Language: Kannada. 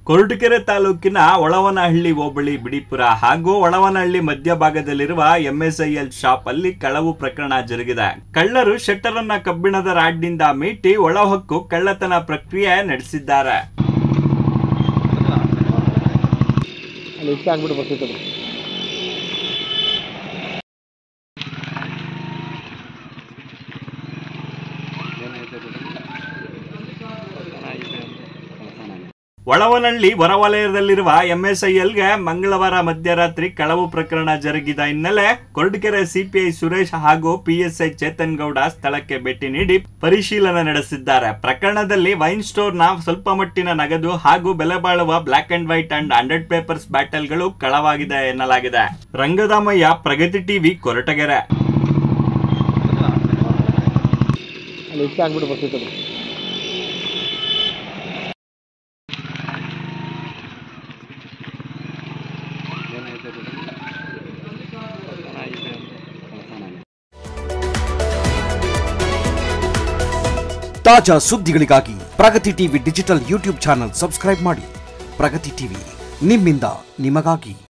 ಕೊರಟಗೆರೆ ತಾಲೂಕಿನ ಒಳವನಹಳ್ಳಿ ಹೋಬಳಿ ಬಿಡಿಪುರ ಹಾಗೂ ಒಳವನಹಳ್ಳಿ ಮಧ್ಯಭಾಗದಲ್ಲಿರುವ ಎಂಎಸ್ಐಎಲ್ ಶಾಪ್ ಅಲ್ಲಿ ಕಳವು ಪ್ರಕರಣ ಜರುಗಿದೆ ಕಳ್ಳರು ಶಟ್ಟರ್ ಅನ್ನ ಕಬ್ಬಿಣದ ರಾಡ್ನಿಂದ ಮೀಟಿ ಒಳಹೊಕ್ಕು ಕಳ್ಳತನ ಪ್ರಕ್ರಿಯೆ ನಡೆಸಿದ್ದಾರೆ ಅಲ್ಲಿ ಇಷ್ಟ ಆಗ್ಬಿಟ್ಟು ಬರ್ತಿತ್ತು ಅದು. ಒಳವನಹಳ್ಳಿ ಹೊರವಲಯದಲ್ಲಿರುವ ಎಂಎಸ್ಐಎಲ್ಗೆ ಮಂಗಳವಾರ ಮಧ್ಯರಾತ್ರಿ ಕಳವು ಪ್ರಕರಣ ಜರುಗಿದ ಹಿನ್ನೆಲೆ ಕೊರಟಗೆರೆ ಸಿಪಿಐ ಸುರೇಶ್ ಹಾಗೂ ಪಿಎಸ್ಐ ಚೇತನ್ ಗೌಡ ಸ್ಥಳಕ್ಕೆ ಭೇಟಿ ನೀಡಿ ಪರಿಶೀಲನೆ ನಡೆಸಿದ್ದಾರೆ ಪ್ರಕರಣದಲ್ಲಿ ವೈನ್ ಸ್ಟೋರ್ನ ಸ್ವಲ್ಪ ಮಟ್ಟಿನ ನಗದು ಹಾಗೂ ಬೆಲೆ ಬಾಳುವ black and white and hundred pipers ಬ್ಯಾಟಲ್ಗಳು ಕಳವಾಗಿದೆ ಎನ್ನಲಾಗಿದೆ ರಂಗದಾಮಯ್ಯ ಪ್ರಗತಿ ಟಿವಿ ಕೊರಟಗೆರೆ ಅಲ್ಲಿ ಇಷ್ಟ ಆಗ್ಬಿಟ್ಟು ಬರ್ತಿತ್ತು ಅದು. ತಾಜಾ ಸುದ್ದಿಗಳಿಗಾಗಿ Pragathi TV digital YouTube channel subscribe ಮಾಡಿ ಪ್ರಗತಿ ಟಿವಿ ನಿಮ್ಮಿಂದ ನಿಮಗಾಗಿ